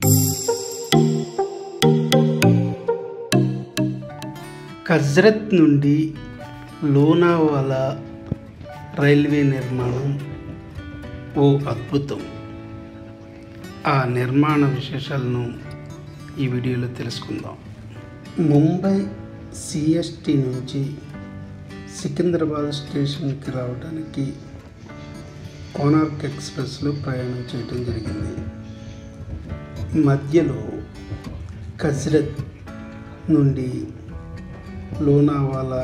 కజ్రత్ నుండి లోనావాలా రైల్వే నిర్మాణం ఓ అద్భుతం ఆ నిర్మాణ విశేషాలను ఈ వీడియోలో తెలుసుకుందాం ముంబై సిఎస్టి నుంచి సికింద్రాబాద్ స్టేషన్కి రావడానికి కోనార్క్ ఎక్స్ప్రెస్లో ప్రయాణం చేయడం జరిగింది మధ్యలో కజ్రత్ నుండి లోనావాలా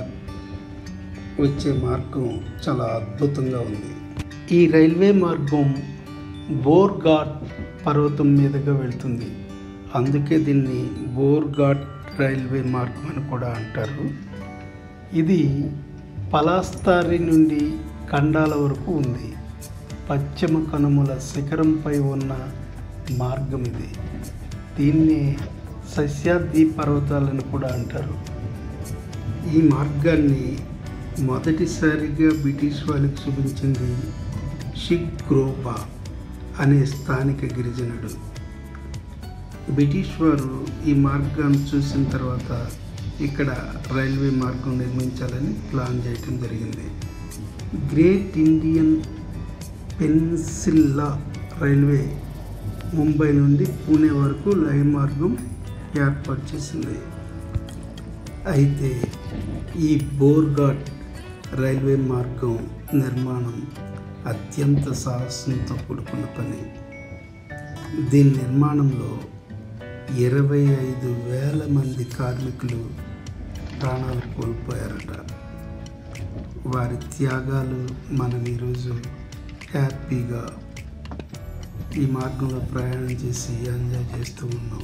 వచ్చే మార్గం చాలా అద్భుతంగా ఉంది ఈ రైల్వే మార్గం బోర్ఘాట్ పర్వతం మీదుగా వెళ్తుంది అందుకే దీన్ని బోర్ఘాట్ రైల్వే మార్గం అని కూడా అంటారు ఇది పలాస్తారి నుండి కండాల వరకు ఉంది పశ్చిమ కనుమల శిఖరంపై ఉన్న మార్గం ఇది దీన్ని సస్యాద్రి పర్వతాలను కూడా అంటారు ఈ మార్గాన్ని మొదటిసారిగా బ్రిటిష్ వాళ్ళకి చూపించింది షిక్ గ్రోబా అనే స్థానిక గిరిజనుడు బ్రిటిష్ వారు ఈ మార్గాన్ని చూసిన తర్వాత ఇక్కడ రైల్వే మార్గం నిర్మించాలని ప్లాన్ చేయటం జరిగింది great Indian peninsula railway Mumbai నుండి పూణే వరకు లైన్ మార్గం ఏర్పాటు చేసింది అయితే ఈ బోర్ఘాట్ రైల్వే మార్గం నిర్మాణం అత్యంత సాహసంతో కూడుకున్న పని దీని నిర్మాణంలో ఇరవై ఐదు వేల మంది కార్మికులు ప్రాణాలు కోల్పోయారట వారి త్యాగాలు మనం ఈరోజు హ్యాపీగా ఈ మార్గంలో ప్రయాణం చేసి ఎంజాయ్ చేస్తూ ఉన్నాం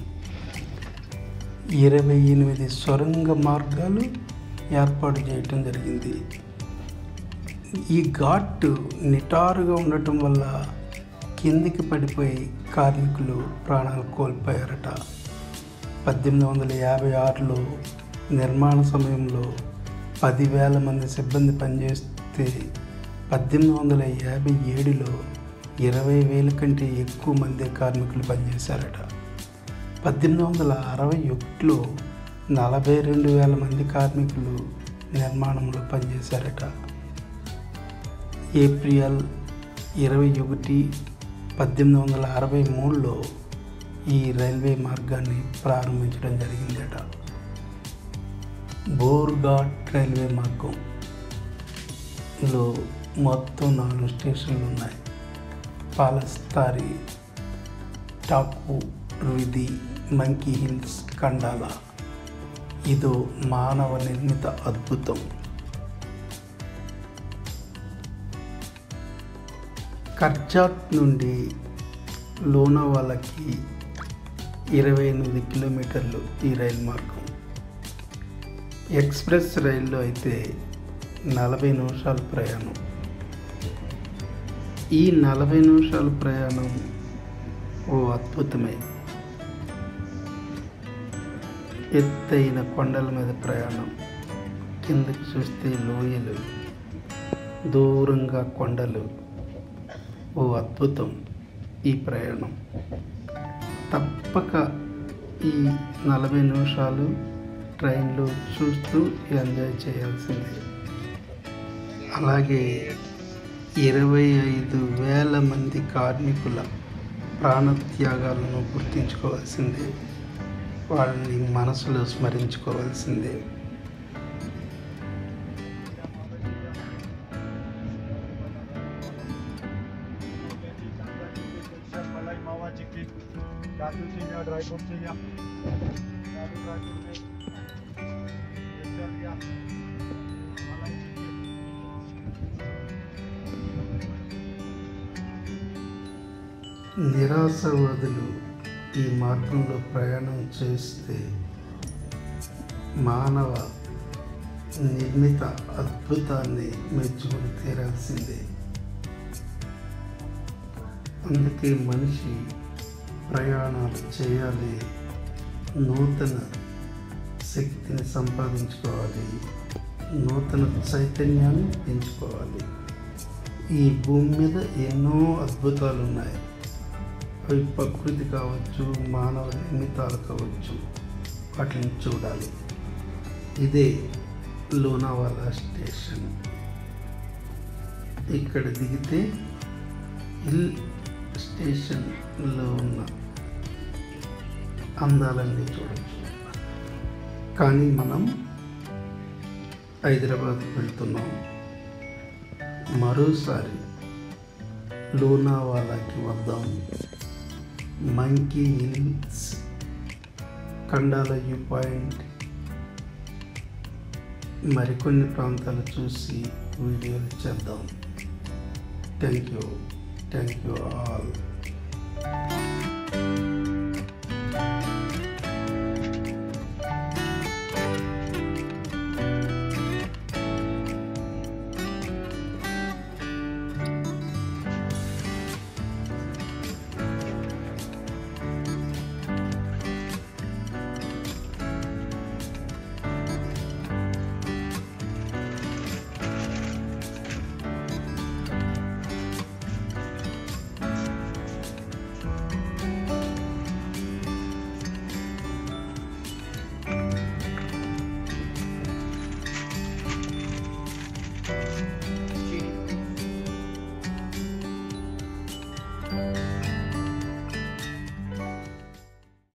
ఇరవై ఎనిమిది సొరంగ మార్గాలు ఏర్పాటు చేయటం జరిగింది ఈ ఘాట్ నిటారుగా ఉండటం వల్ల కిందికి పడిపోయి కార్మికులు ప్రాణాలు కోల్పోయారట పద్దెనిమిది వందల యాభై ఆరులో నిర్మాణ సమయంలో పదివేల మంది సిబ్బంది పనిచేస్తే పద్దెనిమిది వందల యాభై ఏడులో ఇరవై వేల కంటే ఎక్కువ మంది కార్మికులు పనిచేశారట పద్దెనిమిది వందల అరవై ఒకటిలో నలభై రెండు వేల మంది కార్మికులు నిర్మాణంలో పనిచేశారట ఏప్రిల్ ఇరవై ఒకటి పద్దెనిమిది వందల అరవై మూడులో ఈ రైల్వే మార్గాన్ని ప్రారంభించడం జరిగిందట బోర్ఘాట్ రైల్వే మార్గం లో మొత్తం నాలుగు స్టేషన్లు ఉన్నాయి పాలస్తారి టాపు విధి మంకీ హిల్స్ కండాల ఇదో మానవ నిర్మిత అద్భుతం కర్జాట్ నుండి లోనావాలాకి ఇరవై ఎనిమిది కిలోమీటర్లు ఈ రైలు మార్గం ఎక్స్ప్రెస్ రైల్లో అయితే నలభై నిమిషాల ప్రయాణం ఈ నలభై నిమిషాల ప్రయాణం ఓ అద్భుతమే ఎత్తైన కొండల మీద ప్రయాణం కిందకి చూస్తే లోయలు దూరంగా కొండలు ఓ అద్భుతం ఈ ప్రయాణం తప్పక ఈ నలభై నిమిషాలు ట్రైన్లో చూస్తూ ఎంజాయ్ చేయాల్సిందే అలాగే ఇరవై ఐదు వేల మంది కార్మికుల ప్రాణత్యాగాలను గుర్తించుకోవాల్సిందే వాళ్ళని మనసులో స్మరించుకోవాల్సిందే मलाई मावा चिक्की काजू चाहिए ड्राई फ्रूट चाहिए काजू ड्राई फ्रूट में केसर दिया मलाई चिक्की నిరాశవాదులు ఈ మార్గంలో ప్రయాణం చేస్తే మానవ నిర్మిత అద్భుతాన్ని మెచ్చుకుని తీరాల్సిందే అందుకే మనిషి ప్రయాణాలు చేయాలి నూతన శక్తిని సంపాదించుకోవాలి నూతన చైతన్యాన్ని పెంచుకోవాలి ఈ భూమి మీద ఎన్నో అద్భుతాలు ఉన్నాయి అవి ప్రకృతి కావచ్చు మానవ నిర్మితాలు కావచ్చు వాటిని చూడాలి ఇదే లోనావాలా స్టేషన్ ఇక్కడ దిగితే హిల్ స్టేషన్లో ఉన్న అందాలన్నీ చూడవచ్చు కానీ మనం హైదరాబాద్ వెళ్తున్నాం మరోసారి లోనావాలాకి వద్దాం monkey hills Khandala view point మరికొన్ని ప్రాంతాలు చూసి వీడియోలు చేద్దాం thank you thank you all